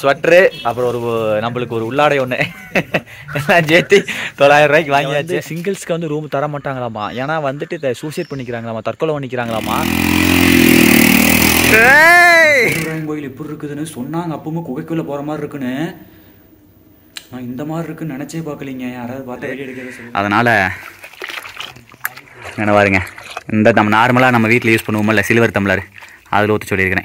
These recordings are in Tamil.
ஸ்வெட்ரு அப்புறம் ஒரு நம்மளுக்கு ஒரு உள்ளாடை ஒன்று எல்லாம் சேர்த்து தொள்ளாயிரம் ரூபாய்க்கு வாங்கியாச்சு சிங்கிள்ஸ்க்கு வந்து ரூம் தர மாட்டாங்களாமா ஏன்னா வந்துட்டு இதை சூசைட் பண்ணிக்கிறாங்களாமா தற்கொலை பண்ணிக்கிறாங்களாமா சிவராயன் கோயில் எப்படி இருக்குதுன்னு சொன்னாங்க அப்பவும் குகைக்குள்ள போற மாதிரி இருக்குன்னு நான் இந்த மாதிரி இருக்குன்னு நினைச்சே பார்க்கலீங்க யாராவது பார்த்து வீடியோ எடுக்கிறத சொல்லி அதனால் என்ன பாருங்க இந்த நம்ம நார்மலாக நம்ம வீட்டில் யூஸ் பண்ணுவோம்ல சில்வர் டம்ளர் அதில் ஊற்றி சொல்லியிருக்கிறேன்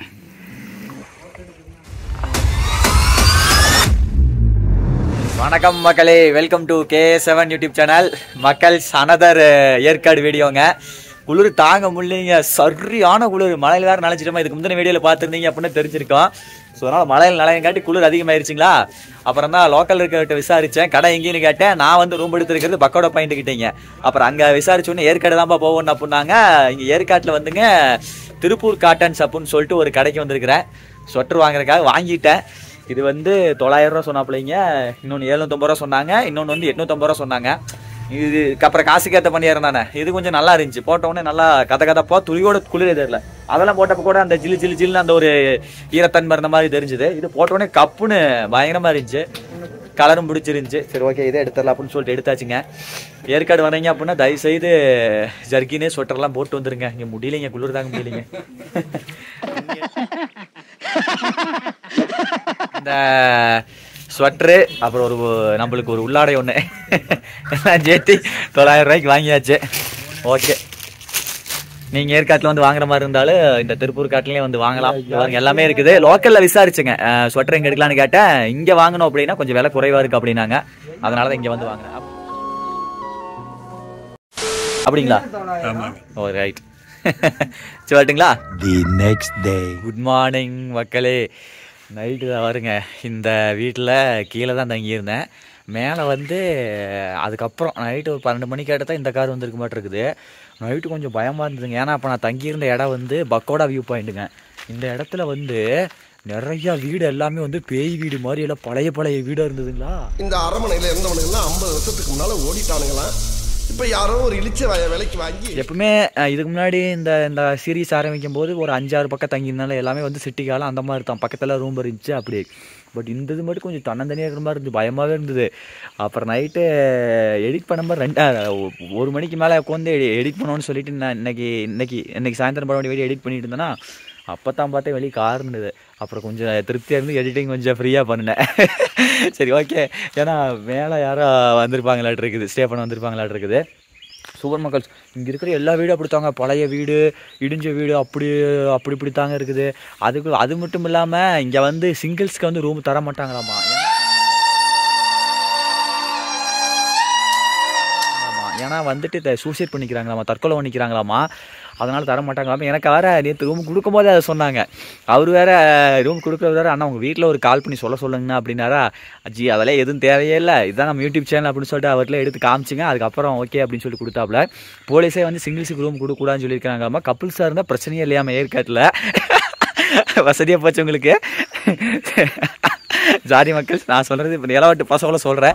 வணக்கம் மக்களே welcome to K seven YouTube channel மக்கள் அனதர் ஏற்காடு வீடியோங்க குளிர் தாங்க முடியலைங்க சரியான குளிர் மழையில் வேறு நினைச்சிட்டோமா இதுக்கு முந்தின வீடியோவில் பார்த்துருந்தீங்க அப்படின்னு தெரிஞ்சிருக்கோம் ஸோ அதனால் மழையில் நிலையங்காட்டி குளிர் அதிகமாயிருச்சுங்களா அப்புறம் தான் லோக்கல் இருக்கிறவர்கிட்ட விசாரித்தேன் கடை எங்கேன்னு கேட்டேன் நான் வந்து ரூம் எடுத்துருக்கிறது பக்கோட பாயிண்ட் கிட்டேங்க அப்புறம் அங்கே விசாரிச்சோன்னே ஏற்காடு தான்ப்பா போவோம்னு அப்படின்னாங்க இங்கே ஏற்காட்டில் வந்துங்க திருப்பூர் காட்டன்ஸ் அப்படின்னு சொல்லிட்டு ஒரு கடைக்கு வந்திருக்கிறேன் ஸ்வெட்டர் வாங்குறதுக்காக வாங்கிட்டேன் இது வந்து தொள்ளாயிரம் ரூபா சொன்னாப்பிள்ளைங்க இன்னொன்று எழுநூத்தம்பது ரூபா சொன்னாங்க இன்னொன்று வந்து எட்நூத்தம்பது ரூபா சொன்னாங்க இது அப்புறம் காசுக்கேற்ற பண்ணியாரம் தானே இது கொஞ்சம் நல்லா இருந்துச்சு போட்ட உடனே நல்லா கதை கதப்பா துளியோட குளிர் தெரியல அதெல்லாம் போட்டப்ப கூட அந்த ஜில்லு ஜில்லு ஜில்லுன்னு அந்த ஒரு ஈரத்தன்மை இருந்த மாதிரி தெரிஞ்சுது இது போட்ட உடனே கப்புன்னு பயங்கரமா இருந்துச்சு கலரும் பிடிச்சிருந்துச்சு சரி ஓகே இதே எடுத்துடலாம் அப்படின்னு சொல்லிட்டு எடுத்தாச்சுங்க ஏற்காடு வரீங்க அப்படின்னா தயவு செய்து ஜர்க்கினே ஸ்வெட்டர்லாம் போட்டு வந்துருங்க இங்கே முடியலைங்க குளிர் தாங்க முடியலைங்க இந்த ஸ்வெட்ரு அப்புறம் ஒரு நம்மளுக்கு ஒரு உள்ளாடை ஒன்று எல்லாம் சேர்த்து தொள்ளாயிரம் ரூபாய்க்கு வாங்கியாச்சு ஓகே நீங்கள் ஏற்காட்டில் வந்து வாங்குற மாதிரி இருந்தாலும் இந்த திருப்பூர் காட்டிலையும் வந்து வாங்கலாம் இங்க பாருங்க எல்லாமே இருக்குது லோக்கலில் விசாரிச்சுங்க ஸ்வெட்டர் எங்கே எடுக்கலான்னு கேட்டேன் இங்கே வாங்கணும் அப்படின்னா கொஞ்சம் விலை குறைவாக இருக்குது அப்படின்னாங்க அதனால தான் இங்கே வந்து வாங்கினேன் அப்படிங்களா ஓ ரைட் சரி வரட்டுங்களா The next day. Good morning மக்களே நைட்டு தான் வருங்க இந்த வீட்டில் கீழே தான் தங்கியிருந்தேன் மேலே வந்து அதுக்கப்புறம் நைட்டு ஒரு பன்னெண்டு மணிக்கு தான் இந்த கார் வந்திருக்க மாட்டிருக்குது நைட்டு கொஞ்சம் பயமாக இருந்ததுங்க ஏன்னா அப்போ நான் தங்கியிருந்த இடம் வந்து பக்கோடா வியூ பாயிண்ட்டுங்க இந்த இடத்துல வந்து நிறையா வீடு எல்லாமே வந்து பேய் வீடு மாதிரி எல்லாம் பழைய பழைய வீடாக இருந்ததுங்களா இந்த அரமனையில இருந்தவனுங்கெல்லாம் ஐம்பது வருஷத்துக்கு முன்னால ஓடிட்டானுங்களாம் இப்ப யாரோ ஒரு இழிச்ச வய- விலைக்கு வாங்கி எப்பவுமே அஹ், இதுக்கு முன்னாடி இந்த இந்த சீரீஸ் ஆரம்பிக்கும் போது ஒரு அஞ்சாறு பக்கம் தங்கியிருந்தாலும் எல்லாமே வந்து சிட்டி காலம் அந்த மாதிரி தான் பக்கத்தில் ரூம் இருந்துச்சு அப்படி பட் இந்த இது மட்டும் கொஞ்சம் தன்னந்தனியாக இருக்கிற மாதிரி இருந்துச்சு பயமாகவே இருந்தது அப்புறம் நைட்டு எடிட் பண்ணும்போது ரெண்டு அஹ், ஒ- ஒரு மணிக்கு மேலே உட்காந்து எடிட் பண்ணணும்னு சொல்லிட்டு நான் இன்னைக்கு இன்னைக்கு இன்னைக்கு சாயந்தரம் படம் வீடியோ எடிட் பண்ணிட்டு இருந்தேன்னா அப்போ தான் பார்த்தேன் வெளியே கார் இருந்தது அப்புறம் கொஞ்சம் திருப்தியாக இருந்து எடிட்டிங் கொஞ்சம் ஃப்ரீயாக பண்ணினேன் சரி ஓகே ஏன்னா மேலே யாரோ வந்திருப்பாங்களாட்டு இருக்குது ஸ்டே பண்ண வந்திருப்பாங்களாட்டு இருக்குது சூப்பர் மக்கள்ஸ் இங்கே இருக்கிற எல்லா வீடும் அப்படித்தாங்க பழைய வீடு இடிஞ்ச வீடு அப்படி அப்படி இப்படி தாங்க இருக்குது அதுக்கு அது மட்டும் இல்லாமல் இங்கே வந்து சிங்கிள்ஸ்க்கு வந்து ரூம் தர மாட்டாங்களாமா ஆமா ஏன்னா வந்துட்டு இதை சூசைட் பண்ணிக்கிறாங்களாமா தற்கொலை பண்ணிக்கிறாங்களாமா அதனால தர மாட்டாங்களாமா எனக்கு வேற நேற்று ரூம் கொடுக்கும்போது அதை சொன்னாங்க அவர் வேற ரூம் கொடுக்குறவர் வேற அண்ணா உங்கள் வீட்டில் ஒரு கால் பண்ணி சொல்ல சொல்லுங்கண்ணா அப்படின்னாரா ஜி அதெல்லாம் எதுவும் தேவையே இல்லை இதுதான் நம்ம யூடியூப் சேனல் அப்படின்னு சொல்லிட்டு அவர்கிட்ட எடுத்து காமிச்சிங்க அதுக்கப்புறம் ஓகே அப்படின்னு சொல்லி கொடுத்தாப்புல போலீஸே வந்து சிங்கிள்ஸுக்கு ரூம் கொடுக்கூடாதுன்னு சொல்லியிருக்காங்களாமா கப்புள்ஸாக இருந்தால் பிரச்சனையே இல்லையாம ஏற்காட்டில் வசதியாக போச்சு உங்களுக்கு ஜாதி மக்கள் நான் சொல்கிறது இப்போ நிலவட்டு பசங்களை சொல்கிறேன்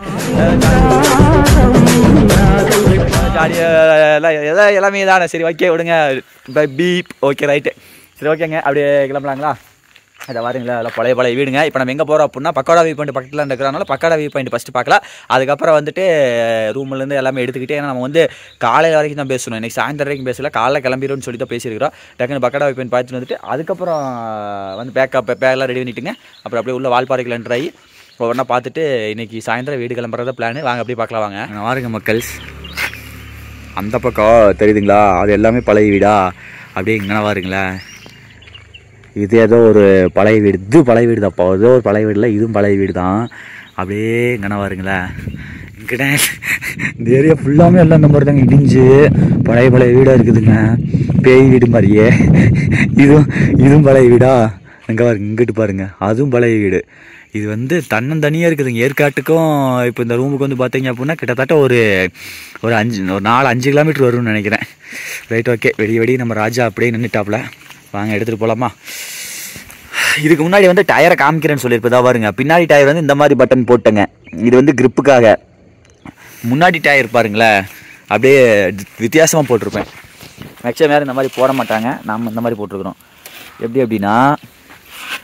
ஜாலியாக எல்லாம் எல்லாம் எல்லாமே தானே சரி ஓகே விடுங்க பை பீப் ஓகே ரைட்டு சரி ஓகேங்க அப்படியே கிளம்பலாங்களா அதை வாருங்களா எல்லாம் பழைய பழைய வீடுங்க இப்போ நம்ம எங்கே போகிறோம் அப்படின்னா பக்கோடா வியூ பாயிண்ட் பக்கத்தில் இருக்கிறனால பக்கோடா வியூ பாயிண்ட் ஃபஸ்ட்டு பார்க்கலாம் அதுக்கப்புறம் வந்துட்டு ரூம்லேருந்து எல்லாமே எடுத்துக்கிட்டே ஏன்னா நம்ம வந்து காலையில் வரைக்கும் தான் பேசணும் இன்னைக்கு சாயந்தரம் வரைக்கும் பேசல காலைல கிளம்பிடும்னு சொல்லி தான் பேசியிருக்கிறோம் டக்குன்னு பக்கோடா வியூ பாயிண்ட் பார்த்துட்டு வந்துட்டு அதுக்கப்புறம் வந்து பேக்கப் பேக்கெல்லாம் ரெடி பண்ணிட்டுங்க அப்புறம் அப்படியே உள்ள வால்பாறைக்கு என்ட்ரு ஆகி ஒவ்வொன்றா பார்த்துட்டு இன்னைக்கு சாயந்தரம் வீடு கிளம்புறத பிளான் வாங்க அப்படியே பார்க்கலாம் வாங்க வாருங்க மக்கள்ஸ் அந்த பக்கம் தெரியுதுங்களா அது எல்லாமே பழைய வீடா அப்படியே இங்கே வாருங்களேன் இது ஏதோ ஒரு பழைய வீடு இது பழைய வீடு தான்ப்பா ஏதோ ஒரு பழைய வீடு இல்லை இதுவும் பழைய வீடு தான் அப்படியே இங்கே வாருங்களேன் இங்கிட்ட இந்த ஏரியா ஃபுல்லாமே எல்லாம் இந்த மாதிரி தாங்க இடிஞ்சு பழைய பழைய வீடாக இருக்குதுங்க பேய் வீடு மாதிரியே இதுவும் இதுவும் பழைய வீடா இங்கே பாருங்க இங்கிட்டு பாருங்க அதுவும் பழைய வீடு இது வந்து தன்னந்தனியாக இருக்குதுங்க ஏற்காட்டுக்கும் இப்போ இந்த ரூமுக்கு வந்து பார்த்தீங்க அப்படின்னா கிட்டத்தட்ட ஒரு ஒரு அஞ்சு ஒரு நாலு அஞ்சு கிலோமீட்டர் வரும்னு நினைக்கிறேன் ரைட் ஓகே வெடி வெடி நம்ம ராஜா அப்படியே நின்றுட்டாப்புல வாங்க எடுத்துகிட்டு போகலாமா இதுக்கு முன்னாடி வந்து டயரை காமிக்கிறேன்னு சொல்லியிருப்பதா பாருங்க பின்னாடி டயர் வந்து இந்த மாதிரி பட்டன் போட்டேங்க இது வந்து கிரிப்புக்காக முன்னாடி டயர் பாருங்களேன் அப்படியே வித்தியாசமாக போட்டிருப்பேன் மேக்ஸிமம் யாரும் இந்த மாதிரி போட மாட்டாங்க நாம் இந்த மாதிரி போட்டிருக்கிறோம் எப்படி அப்படின்னா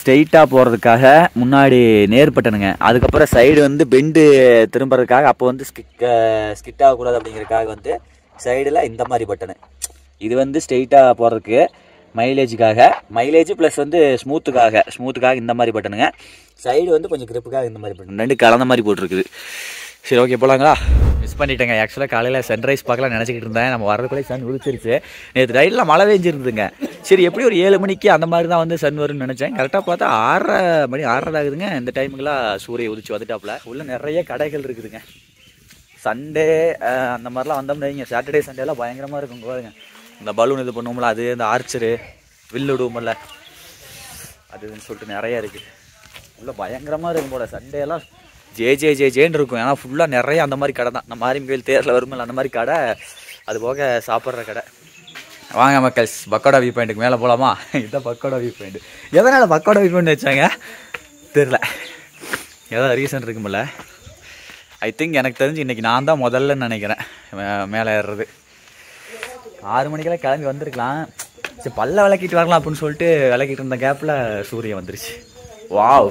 ஸ்ட்ரெயிட்டாக போகிறதுக்காக முன்னாடி நேர் பட்டனுங்க அதுக்கப்புறம் சைடு வந்து பெண்டு திரும்புறதுக்காக அப்போ வந்து ஸ்கிக் ஸ்கிட் ஆகக்கூடாது அப்படிங்கிறதுக்காக வந்து சைடில் இந்த மாதிரி பட்டனு இது வந்து ஸ்ட்ரெயிட்டாக போகிறதுக்கு மைலேஜுக்காக மைலேஜ் ப்ளஸ் வந்து ஸ்மூத்துக்காக ஸ்மூத்துக்காக இந்த மாதிரி பட்டனுங்க சைடு வந்து கொஞ்சம் கிரிப்புக்காக இந்த மாதிரி பட்டன் ரெண்டு கலந்த மாதிரி போட்டிருக்குது சரி ஓகே போகலாங்களா மிஸ் பண்ணிட்டேங்க ஆக்சுவலாக காலையில் சன்ரைஸ் பார்க்கலாம் நினச்சிக்கிட்டு இருந்தேன் நம்ம வரதுக்குள்ளே சன் உதிச்சிருச்சு நேற்று ரைடில் மழை பெஞ்சிருந்துங்க சரி எப்படி ஒரு ஏழு மணிக்கு அந்த மாதிரி தான் வந்து சன் வரும்னு நினச்சேன் கரெக்டாக பார்த்தா ஆறரை மணி ஆறரை ஆகுதுங்க இந்த டைமுக்குலாம் சூரிய உதிச்சு வந்துட்டாப்புல உள்ள நிறைய கடைகள் இருக்குதுங்க சண்டே அந்த மாதிரிலாம் வந்தோம்னு வைங்க சாட்டர்டே சண்டேலாம் பயங்கரமாக இருக்கும் பாருங்க இந்த பலூன் இது பண்ணுவோம்ல அது இந்த ஆர்ச்சரு வில்லு விடுவோம்ல அதுன்னு சொல்லிட்டு நிறைய இருக்குது உள்ள பயங்கரமாக இருக்கும் போல சண்டேலாம் ஜே ஜே ஜே ஜேன்னு இருக்கும் ஏன்னா ஃபுல்லாக நிறைய அந்த மாதிரி கடை தான் நம்ம மாரிமேல் தேரில் வருமில்ல அந்த மாதிரி கடை அது போக சாப்பிட்ற கடை வாங்க மக்கள்ஸ் பக்கோடா வியூ பாயிண்ட்டுக்கு மேலே போகலாமா இதுதான் பக்கோடா வியூ பாயிண்ட் எதனால் பக்கோடா வியூ பாயிண்ட் வச்சாங்க தெரில ஏதாவது ரீசன் இருக்குமில்ல ஐ திங்க் எனக்கு தெரிஞ்சு இன்றைக்கி நான் தான் முதல்லன்னு நினைக்கிறேன் மே- மேலே ஏறுறது ஆறு மணிக்கெல்லாம் கிளம்பி வந்திருக்கலாம் சரி பல்ல விளக்கிட்டு வரலாம் அப்படின்னு சொல்லிட்டு விளக்கிட்டு இருந்த கேப்பில் சூரியன் வந்துருச்சு வாவ்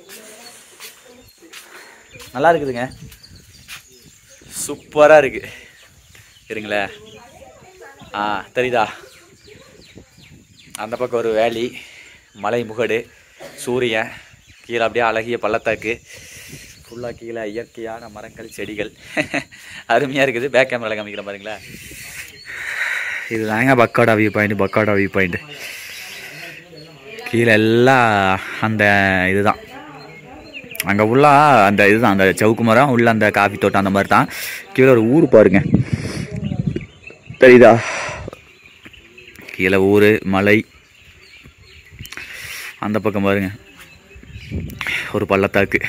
நல்லா இருக்குதுங்க சூப்பராக இருக்கு இருங்களேன் ஆ தெரியுதா அந்த பக்கம் ஒரு வேலி மலை முகடு சூரியன் கீழே அப்படியே அழகிய பள்ளத்தாக்கு ஃபுல்லாக கீழே இயற்கையான மரங்கள் செடிகள் அருமையாக இருக்குது பேக் கேமராவில் காமிக்கிற பாருங்களேன் இதுதாங்க pagoda view point pagoda view point கீழே எல்லாம் அந்த இதுதான் அங்கே உள்ள அந்த இதுதான் அந்த சவுக்கு மரம் உள்ள அந்த காஃபி தோட்டம் அந்த மாதிரி தான் கீழே ஒரு ஊர் பாருங்க தெரியுதா கீழே ஊர் மலை அந்த பக்கம் பாருங்க ஒரு பள்ளத்தாக்கு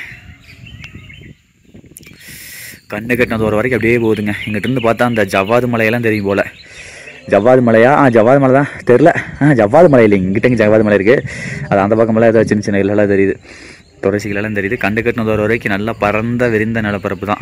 கண்ணு கட்டின தூரம் வரைக்கும் அப்படியே போகுதுங்க இங்கிட்ட இருந்து பார்த்தா அந்த ஜவ்வாது மலையெல்லாம் தெரியும் போல ஜவ்வாது மலையா ஆ ஜவ்வாது மலை தான் தெரில ஆ ஜவ்வாது மலை இல்லைங்க இங்கிட்ட இங்கே ஜவ்வாது மலை இருக்குது அது அந்த பக்கமெல்லாம் ஏதோ சின்ன சின்ன இல்லெல்லாம் தெரியுது துளசிகளெல்லாம் தெரியுது கண்டு கட்டின தூரம் வரைக்கும் நல்லா பறந்த விரிந்த நிலப்பரப்பு தான்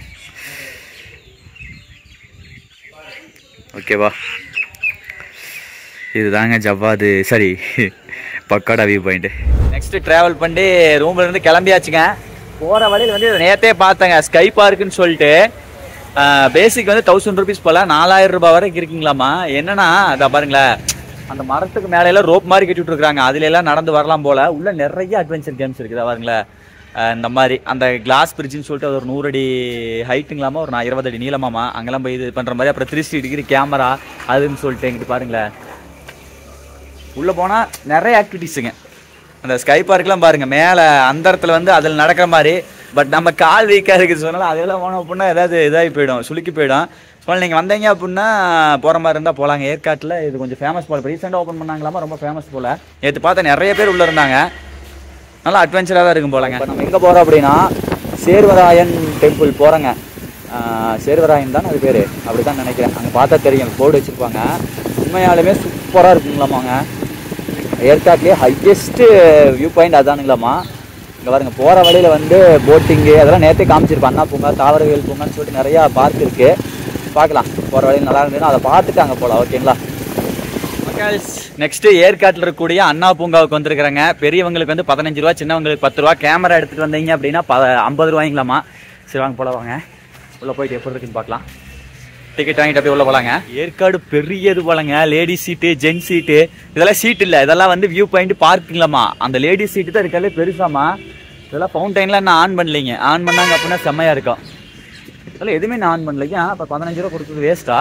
ஓகேவா இதுதாங்க ஜவ்வாது சரி pagoda view point next travel பண்ணி ரூம்ல இருந்து கிளம்பியாச்சுங்க போற வழியில் வந்து நேத்தே பார்த்தேங்க ஸ்கை பார்க்குன்னு சொல்லிட்டு பேசிக் வந்து தௌசண்ட் ருபீஸ் போல நாலாயிரம் ரூபாய் வரைக்கும் இருக்குங்களாமா என்னன்னா அதை பாருங்களேன் அந்த மரத்துக்கு மேலே எல்லாம் ரோப் மாதிரி கட்டி விட்டுருக்காங்க அதுல எல்லாம் நடந்து வரலாம் போல உள்ள நிறைய அட்வென்ச்சர் கேம்ஸ் இருக்குது பாருங்களேன் அஹ் இந்த மாதிரி அந்த கிளாஸ் பிரிட்ஜ்னு சொல்லிட்டு அது ஒரு நூறு அடி ஹைட்டுங்களாமா ஒரு நான் இருபது அடி நீளமாமா அங்கெல்லாம் போய் இது பண்ற மாதிரி அப்புறம் த்ரீ சிக்ஸ்டி டிகிரி கேமரா அதுன்னு சொல்லிட்டு எங்கிட்டு பாருங்களேன் உள்ளே போனால் நிறைய ஆக்டிவிட்டீஸுங்க அந்த ஸ்கை பார்க்லாம் பாருங்கள் மேலே அந்த இடத்துல வந்து அதில் நடக்கிற மாதிரி பட் நம்ம கால் வீக்காக இருக்குது சொன்னாலும் அதெல்லாம் போனோம் அப்படின்னா ஏதாவது இதாகி போயிடும் சுளுக்கி போயிடும் ஸோ நீங்கள் வந்தீங்க அப்படின்னா போகிற மாதிரி இருந்தால் போகலாங்க ஏற்காட்டில் இது கொஞ்சம் ஃபேமஸ் போல் ரீசெண்டாக ஓப்பன் பண்ணாங்களாமா ரொம்ப ஃபேமஸ் போல் நேற்று பார்த்தா நிறைய பேர் உள்ளே இருந்தாங்க நல்லா அட்வென்ச்சராக தான் இருக்கும் போலங்க நம்ம எங்கே போகிறோம் அப்படின்னா சேர்வராயன் டெம்பிள் போகிறோங்க சேர்வராயன் தானே அது பேர் அப்படி தான் நினைக்கிறேன் அங்கே பார்த்தா தெரியும் போர்டு வச்சுருப்பாங்க உண்மையாலுமே சூப்பராக இருக்குங்களாமாங்க ஏற்காட்லேயே ஹையஸ்ட்டு வியூ பாயிண்ட் அதானுங்களாமா இங்கே பாருங்க போகிற வழியில் வந்து போட்டிங்கு அதெல்லாம் நேற்றே காமிச்சிருப்பேன் அண்ணா பூங்கா தாவரவியல் பூங்கான்னு சொல்லிட்டு நிறையா பார்க் இருக்குது பார்க்கலாம் போகிற வழியில் நல்லா இருந்ததுன்னா அதை பார்த்துட்டு அங்கே போகலாம் ஓகேங்களா நெக்ஸ்ட் ஏற்காட்டில் இருக்கக்கூடிய அண்ணா பூங்காவுக்கு வந்திருக்கிறேங்க பெரியவங்களுக்கு வந்து பதினஞ்சு ரூபா சின்னவங்களுக்கு பத்து ரூபா கேமரா எடுத்துட்டு வந்தீங்க அப்படின்னா ப ஐம்பது ரூபாய்ங்களாமா சரி வாங்க போல வாங்க உள்ள போயிட்டு எப்படி இருக்குன்னு பார்க்கலாம் டிக்கெட் வாங்கிட்டு அப்படியே உள்ள போலாங்க ஏற்காடு பெரியது போலங்க லேடிஸ் சீட்டு ஜென்ஸ் சீட்டு இதெல்லாம் சீட் இல்லை இதெல்லாம் வந்து வியூ பாயிண்ட் பார்க்குங்களாமா அந்த லேடிஸ் சீட்டு தான் இருக்காலே பெருசாமா இதெல்லாம் ஃபவுண்டைன்லாம் நான் ஆன் பண்ணலைங்க ஆன் பண்ணாங்க அப்படின்னா செம்மையா இருக்கும் இதெல்லாம் எதுவுமே நான் ஆன் பண்ணலைங்க அப்போ பதினஞ்சு ரூபா கொடுத்தது வேஸ்ட்டா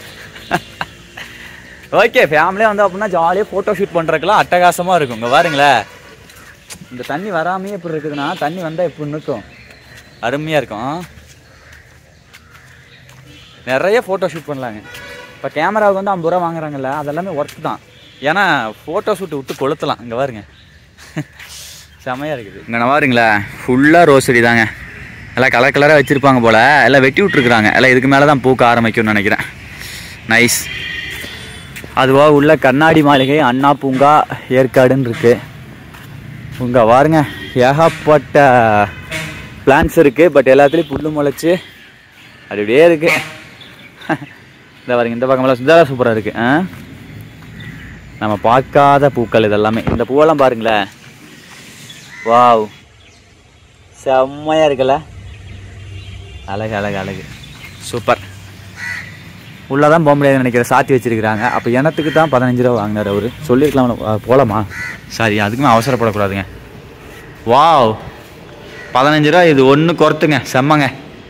ஓகே ஃபேமிலியாக வந்து அப்படின்னா ஜாலியாக ஃபோட்டோ ஷூட் பண்ணுறதுக்குலாம் அட்டகாசமாக இருக்கும் இங்கே பாருங்களேன் இந்த தண்ணி வராமையே எப்படி இருக்குதுன்னா தண்ணி வந்தால் எப்படி நிற்கும் அருமையாக இருக்கும் நிறைய ஃபோட்டோ ஷூட் பண்ணலாங்க இப்போ கேமராவுக்கு வந்து ஐம்பது ரூபா வாங்குறாங்கல்ல அதெல்லாமே ஒர்க் தான் ஏன்னா ஃபோட்டோ ஷூட் விட்டு கொளுத்தலாம் இங்கே பாருங்க செமையாக இருக்குது இங்கே பாருங்களா ஃபுல்லாக ரோஸ் செடி தாங்க எல்லாம் கலர் கலராக வச்சுருப்பாங்க போல் எல்லாம் வெட்டி விட்ருக்குறாங்க எல்லாம் இதுக்கு மேலே தான் பூக்க ஆரம்பிக்கும்னு நினைக்கிறேன் நைஸ் அதுவாக உள்ள கண்ணாடி மாளிகை அண்ணா பூங்கா ஏற்காடுன்னு இருக்கு பூங்கா பாருங்க ஏகப்பட்ட பிளான்ஸ் இருக்குது பட் எல்லாத்துலேயும் புல்லு முளைச்சி அப்படி அப்படியே இருக்கு இந்த பாருங்க இந்த பக்கமெல்லாம் இதெல்லாம் சூப்பராக இருக்கு ஆ நம்ம பார்க்காத பூக்கள் இதெல்லாமே இந்த பூவெல்லாம் பாருங்களேன் வாவ் செம்மையா இருக்குல்ல அழகு அழகு அழகு சூப்பர் உள்ளதான் போக முடியாதுன்னு நினைக்கிறேன் சாத்தி வச்சிருக்கிறாங்க அப்போ எனத்துக்கு தான் பதினஞ்சு ரூபா வாங்கினார் அவர் சொல்லியிருக்கலாம் போகலாமா சாரி அதுக்குமே அவசரப்படக்கூடாதுங்க வாவ் பதினஞ்சு ரூபா இது ஒன்று குறைத்துங்க செம்மங்க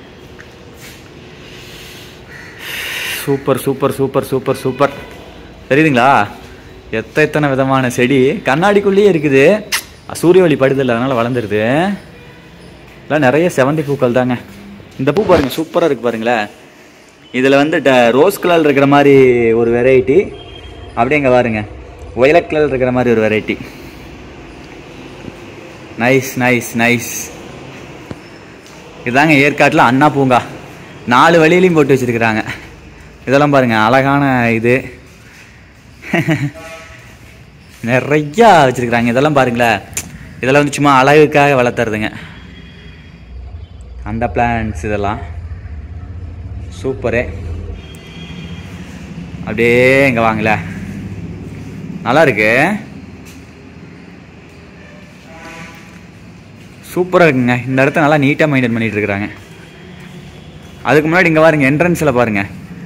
super super super super super தெரியுதுங்களா எத்த எத்தனை விதமான செடி கண்ணாடிக்குள்ளேயே இருக்குது சூரிய ஒளி படுதில்ல அதனால் வளர்ந்துருது எல்லாம் நிறைய செவந்தி பூக்கள் தாங்க இந்த பூ பாருங்க சூப்பராக இருக்கு பாருங்களேன் இதில் வந்து ட ரோஸ் கலர் இருக்கிற மாதிரி ஒரு வெரைட்டி அப்படியே இங்கே பாருங்க ஒயலட் கலர் இருக்கிற மாதிரி ஒரு வெரைட்டி நைஸ் நைஸ் நைஸ் இதாங்க ஏற்காட்டில் அண்ணா பூங்கா நாலு வழியிலையும் போட்டு வச்சிருக்கிறாங்க இதெல்லாம் பாருங்க அழகான இது நிறையா வச்சிருக்கிறாங்க இதெல்லாம் பாருங்களேன் இதெல்லாம் வந்து சும்மா அழகுக்காக வளர்த்துறதுங்க அந்த பிளான்ஸ் இதெல்லாம் சூப்பரு அப்படியே இங்கே வாங்கல நல்லா இருக்கு சூப்பராக இருக்குங்க இந்த இடத்த நல்லா நீட்டாக மெயின்டைன் பண்ணிட்டு இருக்கிறாங்க அதுக்கு முன்னாடி இங்கே பாருங்க என்ட்ரன்ஸில் பாருங்க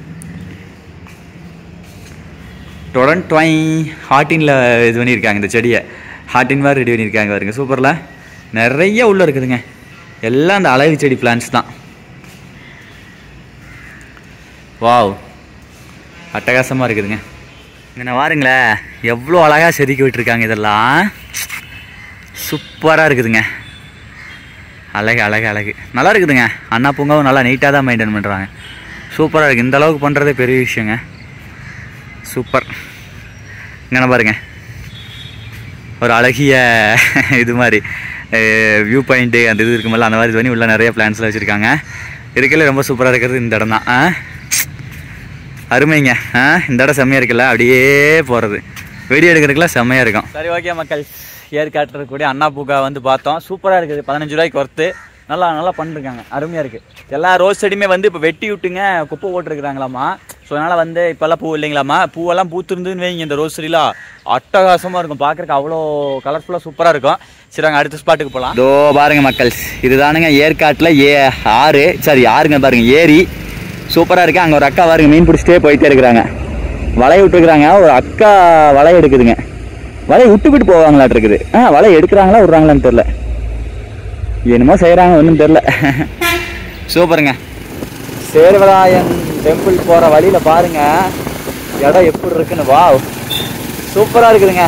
டொடன் ட்வை ஹார்டினில் இது பண்ணியிருக்காங்க இந்த செடியை ஹார்டின் மாதிரி ரெடி பண்ணியிருக்காங்க பாருங்க சூப்பரில் நிறைய உள்ளே இருக்குதுங்க எல்லாம் அந்த அழகு செடி பிளான்ஸ் தான் வாவ் அட்டகாசமாக இருக்குதுங்க இங்கே பாருங்களேன் எவ்வளோ அழகாக செதுக்கி விட்டுருக்காங்க இதெல்லாம் சூப்பராக இருக்குதுங்க அழகு அழகு அழகு நல்லா இருக்குதுங்க அண்ணா பூங்காவும் நல்லா நீட்டாக தான் மெயின்டைன் பண்ணுறாங்க சூப்பராக இருக்குது இந்த அளவுக்கு பண்ணுறதே பெரிய விஷயங்க சூப்பர் இங்கே பாருங்க ஒரு அழகிய இது மாதிரி வியூ பாயிண்ட்டு அந்த இது இருக்கும்போது அந்த மாதிரி இது பண்ணி உள்ள நிறைய பிளான்ஸ்லாம் வச்சுருக்காங்க இருக்கல ரொம்ப சூப்பராக இருக்கிறது இந்த இடம் தான் ஆ அருமைங்க ஆ இந்த இடம் செம்மையாக இருக்குல்ல அப்படியே போகிறது வீடியோ எடுக்கிறதுக்குலாம் செம்மையாக இருக்கும் சரி ஓகே மக்கள் ஏற்காட்டு கூடிய அண்ணா பூக்கா வந்து பார்த்தோம் சூப்பராக இருக்குது பதினஞ்சு ரூபாய்க்கு ஒர்த்து நல்லா நல்லா பண்ணிருக்காங்க அருமையாக இருக்குது எல்லா ரோஸ் செடியுமே வந்து இப்போ வெட்டி விட்டுங்க குப்பை போட்டுருக்குறாங்களாமா ஸோ அதனால் வந்து இப்போல்லாம் பூ இல்லைங்களாமா பூவெல்லாம் பூத்துருந்துன்னு வைங்க இந்த ரோஸ் செடிலாம் அட்டகாசமாக இருக்கும் பார்க்குறக்கு அவ்வளோ கலர்ஃபுல்லாக சூப்பராக இருக்கும் சரி நாங்கள் அடுத்த ஸ்பாட்டுக்கு போகலாம் இதோ பாருங்க மக்கள் இதுதானுங்க ஏற்காட்டில் ஏ ஆறு சரி ஆறுங்க பாருங்க ஏரி சூப்பராக இருக்குது அங்கே ஒரு அக்கா பாருங்க மீன் பிடிச்சிட்டே போயிட்டே இருக்கிறாங்க வலையை விட்டுருக்குறாங்க ஒரு அக்கா வலை எடுக்குதுங்க வலையை விட்டுக்கிட்டு போவாங்களாட்டு இருக்குது ஆ வலை எடுக்கிறாங்களா விட்றாங்களான்னு தெரில என்னமோ செய்கிறாங்க ஒன்றும் தெரில சூப்பருங்க சேர்வராயன் டெம்பிள் போகிற வழியில் பாருங்க இடம் எப்படி இருக்குன்னு வா சூப்பராக இருக்குதுங்க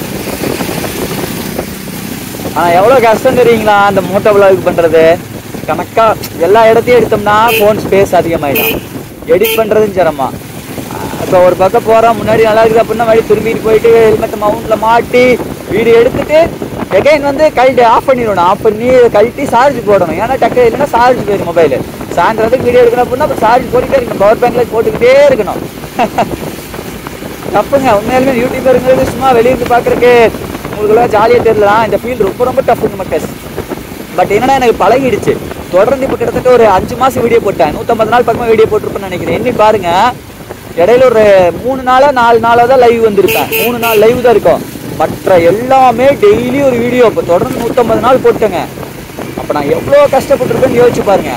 ஆனால் எவ்வளோ கஷ்டம் தெரியுங்களா அந்த மூட்டை விளாக் பண்ணுறது கணக்காக எல்லா இடத்தையும் எடுத்தோம்னா ஃபோன் ஸ்பேஸ் அதிகமாயிடும் எடிட் பண்ணுறதும் சிரமமா இப்போ ஒரு பக்கம் போகிறோம் முன்னாடி நல்லா இருக்குது அப்படின்னா வழி திரும்பிட்டு போயிட்டு ஹெல்மெட்டை மவுண்டில் மாட்டி வீடியோ எடுத்துட்டு எகைன் வந்து கழட்டி ஆஃப் பண்ணிடணும் ஆஃப் பண்ணி கழட்டி சார்ஜ் போடணும் ஏன்னா டக்கு இல்லைன்னா சார்ஜ் போயிடும் மொபைல் சாயந்தரத்துக்கு வீடியோ எடுக்கணும் அப்படின்னா அப்போ சார்ஜ் போட்டுக்கிட்டே இருக்கணும் பவர் பேங்க்ல போட்டுக்கிட்டே இருக்கணும் தப்புங்க உண்மையாலுமே யூடியூபருங்கிறது சும்மா வெளியிருந்து பார்க்குறக்கு உங்களுக்குலாம் ஜாலியாக தெரியலாம் இந்த ஃபீல்டு ரொம்ப ரொம்ப டஃப்புங்க மக்கள் பட் என்னன்னா எனக்கு பழகிடுச்சு தொடர்ந்து இப்போ கிட்டத்தட்ட ஒரு அஞ்சு மாதம் வீடியோ போட்டேன் நூற்றம்பது நாள் பக்கமாக வீடியோ போட்டிருப்பேன்னு நினைக்கிறேன் எண்ணி பாருங்க இடையில ஒரு மூணு நாளா நாலு நாளாக தான் லைவ் வந்திருப்பேன் மூணு நாள் லைவ் தான் இருக்கும் மற்ற எல்லாமே டெய்லி ஒரு வீடியோ இப்போ தொடர்ந்து நூற்றம்பது நாள் போட்டேங்க அப்போ நான் எவ்வளோ கஷ்டப்பட்டிருப்பேன்னு யோசிச்சு பாருங்க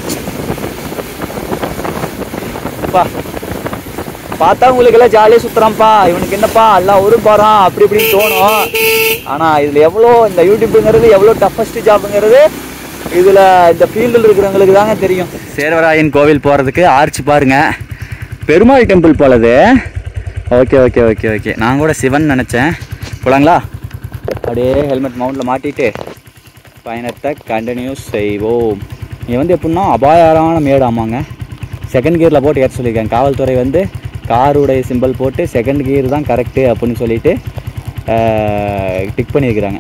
அப்பா பார்த்தா உங்களுக்கு எல்லாம் ஜாலியாக சுத்துறான்ப்பா இவனுக்கு என்னப்பா எல்லாம் ஒரு போகிறான் அப்படி இப்படின்னு தோணும் ஆனால் இதில் எவ்வளோ இந்த யூடியூப்புங்கிறது எவ்வளோ டஃபஸ்ட் ஜாப்புங்கிறது இதில் இந்த ஃபீல்டில் இருக்கிறவங்களுக்கு தாங்க தெரியும் சேர்வராயன் கோவில் போகிறதுக்கு ஆர்ச் பாருங்க பெருமாள் டெம்பிள் போலது ஓகே ஓகே ஓகே ஓகே நான் கூட சிவன் நினச்சேன் போலாங்களா அப்படியே ஹெல்மெட் மவுண்டில் மாட்டிட்டு பயணத்தை கண்டினியூ செய்வோம் இங்கே வந்து எப்படின்னா அபாயாரான மேடாமாங்க செகண்ட் கியரில் போட்டு ஏற்ற சொல்லியிருக்காங்க காவல்துறை வந்து காருடைய சிம்பிள் போட்டு செகண்ட் கியர் தான் கரெக்டு அப்படின்னு சொல்லிட்டு டிக் பண்ணியிருக்கிறாங்க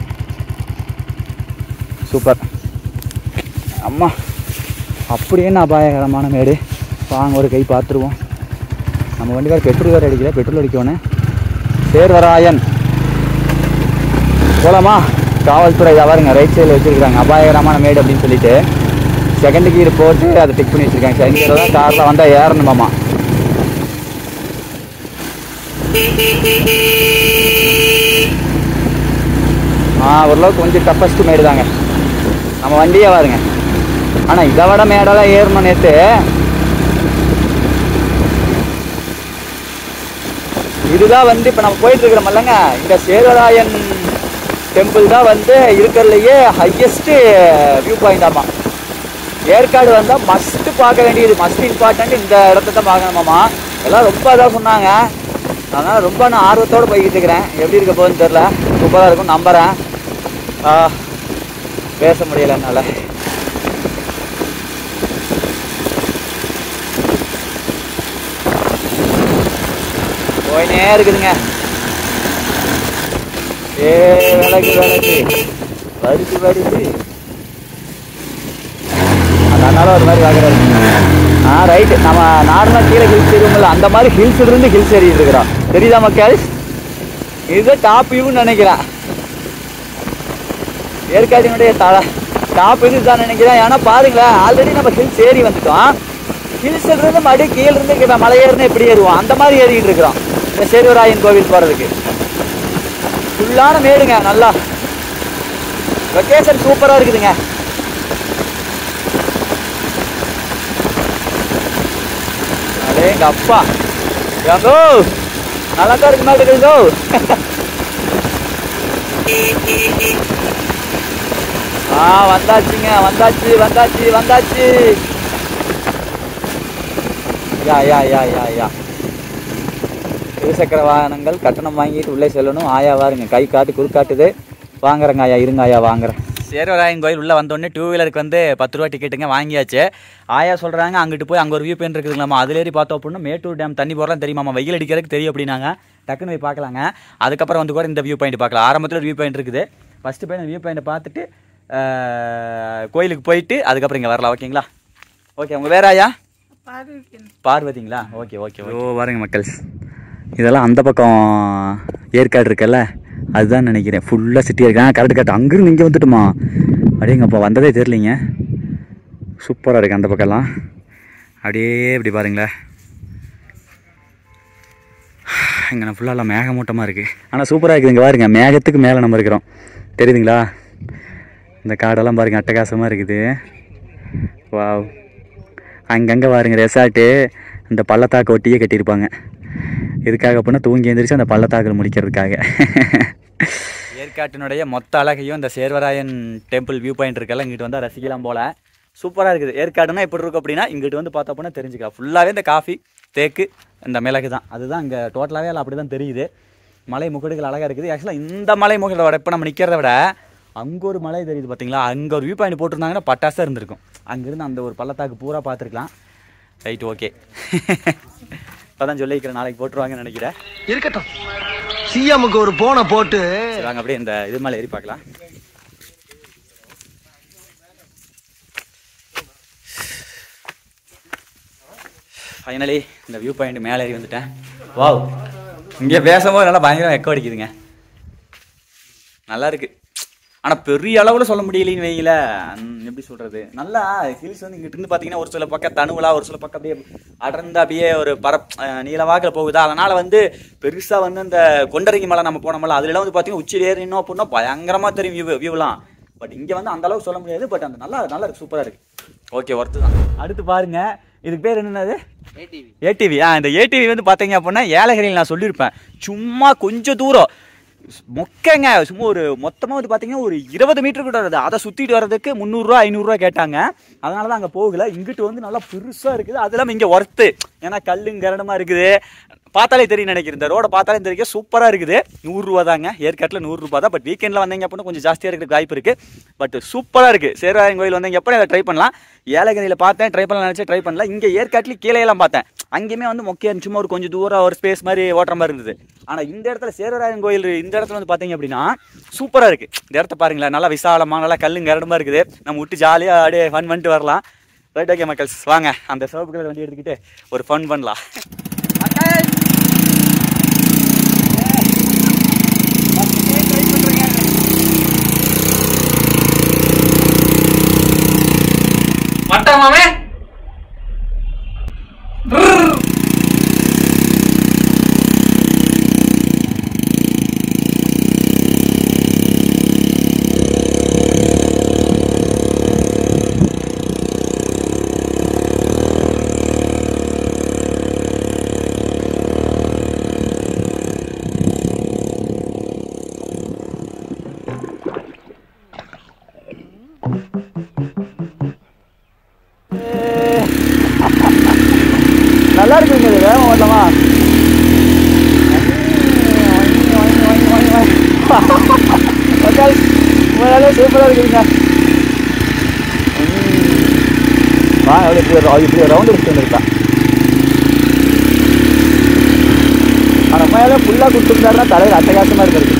சூப்பர் அம்மா அப்படி என்ன அபாயகரமான மேடு வாங்க ஒரு கை பார்த்துருவோம் நம்ம வண்டிக்கார பெட்ரோல் வேறு அடிக்கல பெட்ரோல் அடிக்கணும் சேர்வராயன் போலாமா காவல்துறை இதை பாருங்க ரைட் சைடில் வச்சிருக்காங்க அபாயகரமான மேடு அப்படின்னு சொல்லிட்டு செகண்ட் கீர் போட்டு அதை டிக் பண்ணி வச்சிருக்காங்க செகண்ட் கீர் தான் காரில் வந்தால் ஏறணுமாமா ஆ ஓரளவுக்கு கொஞ்சம் டஃபஸ்ட் மேடு தாங்க நம்ம வண்டியே பாருங்க ஆனால் இதை விட மேடெல்லாம் ஏறணும் நேற்று இதுதான் வந்து இப்போ நம்ம போயிட்டு இருக்கிறோமல்லங்க இந்த சேரராயன் டெம்பிள் தான் வந்து இருக்கிறதுலையே ஹையஸ்ட் வியூ பாயிண்ட் ஆமா ஏற்காடு வந்தால் மஸ்ட்டு பார்க்க வேண்டியது மஸ்ட் இம்பார்ட்டன்ட் இந்த இடத்த தான் பார்க்கணுமாமா எல்லாம் ரொம்ப இதாக சொன்னாங்க அதனால் ரொம்ப நான் ஆர்வத்தோடு போய்கிட்டு இருக்கிறேன் எப்படி இருக்க போகுதுன்னு தெரில சூப்பராக இருக்கும் நம்புகிறேன் ஆ, பேச முடியல என்னால் போயினே இருக்குதுங்க ஏ விளக்கு விளக்கு வருது வருது அந்த அண்ணாலும் ஒரு மாதிரி பார்க்குறாரு ஆ ரைட்டு நம்ம நார்மலாக கீழே ஹில்ஸ் ஏறியும்ல அந்த மாதிரி ஹில்ஸ் இருந்து ஹில்ஸ் ஏறிட்டு இருக்கிறோம் தெரியுதா மக்கள் இது டாப் வியூன்னு நினைக்கிறேன் ஏற்காட்டினுடைய தலை டாப் இது தான் நினைக்கிறேன் ஏன்னா பாருங்களேன் ஆல்ரெடி நம்ம ஹில்ஸ் ஏறி வந்துட்டோம் ஹில்ஸ்ல இருந்து மறுபடியும் கீழ இருந்து இங்க மலை ஏறினா எப்படி ஏறுவோம் அந்த மாதிரி ஏறிக்கிட்டு இருக்கிறோம் இந்த சேருவராயன் கோவில் போறதுக்கு ஃபுல்லான மேடுங்க நல்லா லொக்கேஷன் சூப்பரா இருக்குதுங்க அடே எங்க அப்பா ஏங்கோ நல்லா தான் இருக்கு மாட்டேங்குதோ ஆ வந்தாச்சுங்க வந்தாச்சு வந்தாச்சு வந்தாச்சு யா யா யா யா யா இருசக்கர வாகனங்கள் கட்டணம் வாங்கிட்டு உள்ளே செல்லணும் ஆயா வாருங்க கை காட்டு குறுக்காட்டுது வாங்குறேங்க ஆயா இருங்க ஆயா வாங்குறேன் சேரவராயன் கோயில் உள்ளே வந்தோடனே டூ வீலருக்கு வந்து பத்து ரூபா டிக்கெட்டுங்க வாங்கியாச்சு ஆயா சொல்கிறாங்க அங்கிட்டு போய் அங்கே ஒரு வியூ பாயிண்ட் இருக்குதுங்களாமா அதில் ஏறி பார்த்தோம் அப்படின்னா மேட்டூர் டேம் தண்ணி போகிறலாம் தெரியுமாமா வெயில் அடிக்கிறதுக்கு தெரியும் அப்படின்னாங்க டக்குன்னு போய் பார்க்கலாங்க அதுக்கப்புறம் வந்து கூட இந்த வியூ பாயிண்ட் பார்க்கலாம் ஆரம்பத்தில் ஒரு வியூ பாயிண்ட் இருக்குது ஃபஸ்ட்டு போய் வியூ பாயிண்ட்டை பார்த்துட்டு ஆஹ், கோயிலுக்கு போயிட்டு அதுக்கப்புறம் இங்கே வரலாம் ஓகேங்களா ஓகே உங்கள் வேற ஆயா பார்வதிங்களா ஓகே ஓகே ஓ பாருங்க மக்கள்ஸ் இதெல்லாம் அந்த பக்கம் ஏற்காடு இருக்குல்ல அதுதான் நினைக்கிறேன் ஃபுல்லாக சிட்டியாக இருக்கு ஆ கரெக்ட் கரெக்ட் அங்கிருந்து இங்கே வந்துட்டுமா அப்படியேங்கப்பா வந்ததே தெரியலிங்க சூப்பராக இருக்குது அந்த பக்கம்லாம் அப்படியே இப்படி பாருங்களேன் இங்கே ஃபுல்லாக மேகமூட்டமாக இருக்குது ஆனால் சூப்பராக இருக்குது இங்கே பாருங்க மேகத்துக்கு மேலே நம்ம இருக்கிறோம் தெரியுதுங்களா இந்த காடெல்லாம் பாருங்க அட்டகாசமாக இருக்குது வாவ் அங்கங்கே பாருங்க ரெசார்ட்டு இந்த பள்ளத்தாக்கு ஒட்டியே கட்டியிருப்பாங்க எதுக்காக அப்படின்னா தூங்கி எந்திரிச்சு அந்த பள்ளத்தாக்கில் முடிக்கிறதுக்காக ஏற்காட்டினுடைய மொத்த அழகையும் இந்த சேர்வராயன் டெம்பிள் வியூ பாயிண்ட் இருக்கல இங்கிட்டு வந்தால் ரசிக்கலாம் போல சூப்பராக இருக்குது ஏற்காடுனா எப்படி இருக்கும் அப்படின்னா இங்கிட்டு வந்து பார்த்தா அப்படின்னா தெரிஞ்சுக்கலாம் ஃபுல்லாகவே இந்த காஃபி தேக்கு இந்த மிளகு தான் அதுதான் இங்கே டோட்டலாகவே அப்படி தான் தெரியுது மலை முகடுகள் அழகாக இருக்குது ஆக்சுவலாக இந்த மலை முகடோட இப்போ நம்ம நிற்கிறத விட அங்கே ஒரு மலை தெரியுது பார்த்தீங்களா அங்கே ஒரு வியூ பாயிண்ட் போட்டிருந்தாங்கன்னா பட்டாசாக இருந்திருக்கும் அங்கேருந்து அந்த ஒரு பள்ளத்தாக்கு பூரா பார்த்துருக்கலாம் ரைட் ஓகே இப்போ தான் சொல்லிக்கிறேன் நாளைக்கு போட்டுருவாங்கன்னு நினைக்கிறேன் இருக்கட்டும் சிஎம்முக்கு ஒரு போனை போட்டு சரி வாங்க அப்படியே இந்த இது மேலே ஏறி பார்க்கலாம் ஃபைனலி இந்த வியூ பாயிண்ட் மேலே ஏறி வந்துட்டேன் வாவ் இங்கே பேசும்போது நல்லா பயங்கரம் எக்கோ அடிக்குதுங்க நல்லா இருக்கு ஆனால் பெரிய அளவில் சொல்ல முடியலைன்னு வைங்கள எப்படி சொல்கிறது நல்லா ஹில்ஸ் வந்து இங்கிட்டு இருந்து பார்த்தீங்கன்னா ஒரு சில பக்கம் தனுவலா ஒரு சில பக்கம் அப்படியே அடர்ந்து அப்படியே ஒரு பரப் அஹ் நீலவாக்கில் போகுதா அதனால் வந்து பெருசாக வந்து இந்த கொண்டரங்கி மலை நம்ம போனோம்ல அதுலலாம் வந்து பார்த்தீங்கன்னா உச்சியில் ஏறி இன்னும் அப்படின்னா பயங்கரமாக தெரியும் வியூ வியூலாம் பட் இங்கே வந்து அந்த அளவுக்கு சொல்ல முடியாது பட் அந்த நல்லா நல்லா இருக்கு சூப்பராக இருக்கு ஓகே ஒர்த்து தான் அடுத்து பாருங்க இதுக்கு பேர் என்னது ஏடிவி ஆ இந்த ஏடிவி வந்து பார்த்தீங்க அப்படின்னா ஏலகிரியில் நான் சொல்லியிருப்பேன் சும்மா கொஞ்சம் தூரம் மொக்கங்க சும்மா ஒரு மொத்தமாக வந்து பார்த்தீங்கன்னா ஒரு இருபது மீட்டர் கூட வருது அதை சுற்றிட்டு வர்றதுக்கு முந்நூறுரூவா ஐநூறுரூவா கேட்டாங்க அதனால தான் அங்கே போகல இங்கிட்டு வந்து நல்லா பெருசாக இருக்குது அது இல்லாமல் இங்கே ஒர்த்து ஏன்னா கல்லுங்க கரடமாக இருக்குது பார்த்தாலே தெரியும் நினைக்கிறேன் இந்த ரோட பார்த்தாலே தெரியும் சூப்பராக இருக்குது நூறுரூவா தாங்க ஏற்காட்டில் நூறுரூபா தான் பட் வீக்கெண்டில் வந்தீங்க அப்படின்னா கொஞ்சம் ஜாஸ்தியாக இருக்கிறதுக்கு வாய்ப்பு இருக்குது பட் சூப்பராக இருக்குது சேரராயன் கோயில் வந்தீங்க எப்படி அதை ட்ரை பண்ணலாம் ஏலகிரியில் பார்த்தேன் ட்ரை பண்ணலாம் நினச்சி ட்ரை பண்ணல இங்கே ஏற்காட்டில் கீழே எல்லாம் பார்த்தேன் அங்கேயுமே வந்து மொக்கையா இருந்துச்சு, சும்மா ஒரு கொஞ்சம் தூரம் ஒரு ஸ்பேஸ் மாதிரி ஓட்டுற மாதிரி இருந்தது ஆனால் இந்த இடத்துல சேரராயன் கோயில் இந்த இடத்துல வந்து பார்த்தீங்க அப்படின்னா சூப்பராக இருக்குது இந்த இடத்த பாருங்களேன் நல்லா விசாலமாக நல்லா கல்லுங்க இடமா இருக்குது நம்ம விட்டு ஜாலியாக அப்படியே ஃபன் பண்ணிட்டு வரலாம் ரைட் ஓகே மக்கள்ஸ் வாங்க அந்த சிவப்பு கலர் வண்டி எடுத்துக்கிட்டு ஒரு ஃபன் பண்ணலாம் மட்டமாமே சூப்பராக இருக்குதுங்க ம். வாங்க அப்படியே இப்படி ஒரு- இப்படி ரவுண்ட் அடிச்சுட்டு வந்துருக்கா ஆனால் மேலே ஃபுல்லாக கொடுத்துருந்தாருன்னா தலையில் அட்டகாசமாக இருக்கிறது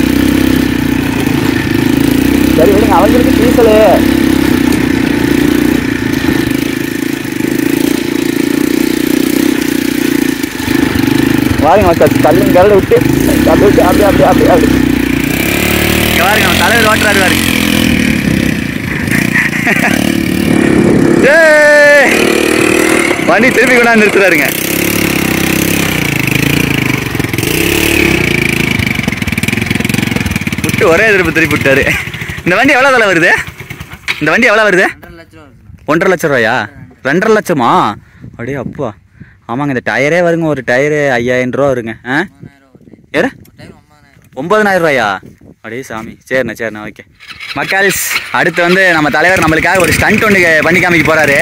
சரி விடுங்க அவங்களுக்கு டீசலு வாருங்க மக்கள் கல்லுங்க கரடு விட்டு அப்படியே விட்டு அப்படியே அப்படியே அப்படியே அப்படி இங்க பாருங்க அவன் தலைவர் ஓட்டுறாரு பாருங்க ஏய்! வண்டி திருப்பி கொண்டாந்து நிறுத்துறாருங்க விட்டு ஒரே திருப்பி திருப்பி விட்டாரு இந்த வண்டி எவ்வளோ விலை வருது இந்த வண்டி எவ்வளோ வருது ஒன்றரை லட்சம் ரூபாயா ரெண்டரை லட்சமா அப்படியே அப்பா ஆமாங்க இந்த டயரே வருங்க ஒரு டயரு ஐயாயிரம் ரூபா வருங்க ஆ ஏறு ஒன்பதனாயிரம் ரூபாயா அப்படியே சாமி சரிண்ணா சரிண்ணா ஓகே மக்கள்ஸ் அடுத்து வந்து நம்ம தலைவர் நம்மளுக்காக ஒரு ஸ்டண்ட் ஒன்று பண்ணி காமிக்க போறாரு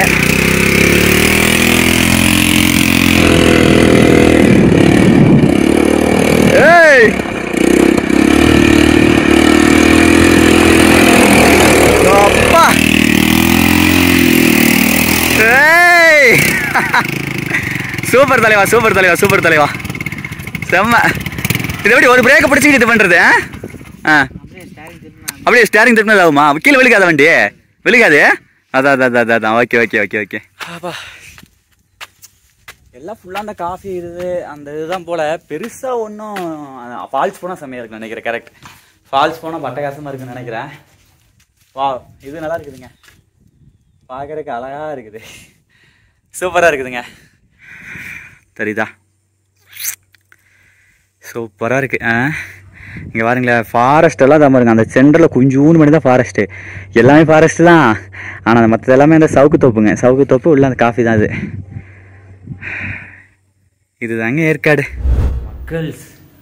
ஏய் அப்பா ஏய் சூப்பர் தலைவா சூப்பர் தலைவா சூப்பர் தலைவா செம்ம இது எப்படி ஒரு பிரேக்கை பிடிச்சிக்கிட்டு இது பண்ணுறது ஆ அப்படியே ஸ்டேரிங் திருப்பினது ஆகுமா கீழே விழுகாத வண்டி விழுகாது அதான் அதான் அதான் அதான் ஓகே ஓகே ஓகே ஓகே எல்லாம் ஃபுல்லாக அந்த காஃபி இது அந்த இதுதான் போல் பெருசாக ஒன்றும் ஃபால்ஸ் போனால் செம்மையாக இருக்குன்னு நினைக்கிறேன் கரெக்ட் ஃபால்ஸ் போனால் பட்டகாசமாக இருக்குன்னு நினைக்கிறேன் வா இது நல்லா இருக்குதுங்க பார்க்கறதுக்கு அழகாக இருக்குது சூப்பராக இருக்குதுங்க தெரியுதா சூப்பராக இருக்கு ஆ இங்கே பாருங்களேன் ஃபாரஸ்ட் எல்லாம் தான் பாருங்க அந்த சென்டரில் கொஞ்சூண்டு மட்டும் தான் ஃபாரஸ்ட்டு எல்லாமே ஃபாரஸ்ட்டு தான் ஆனால் மற்றது எல்லாமே அந்த சவுக்கு தோப்புங்க சவுக்கு தோப்பு உள்ள அந்த காஃபி தான் அது இதுதாங்க ஏற்காடு மக்கள்ஸ்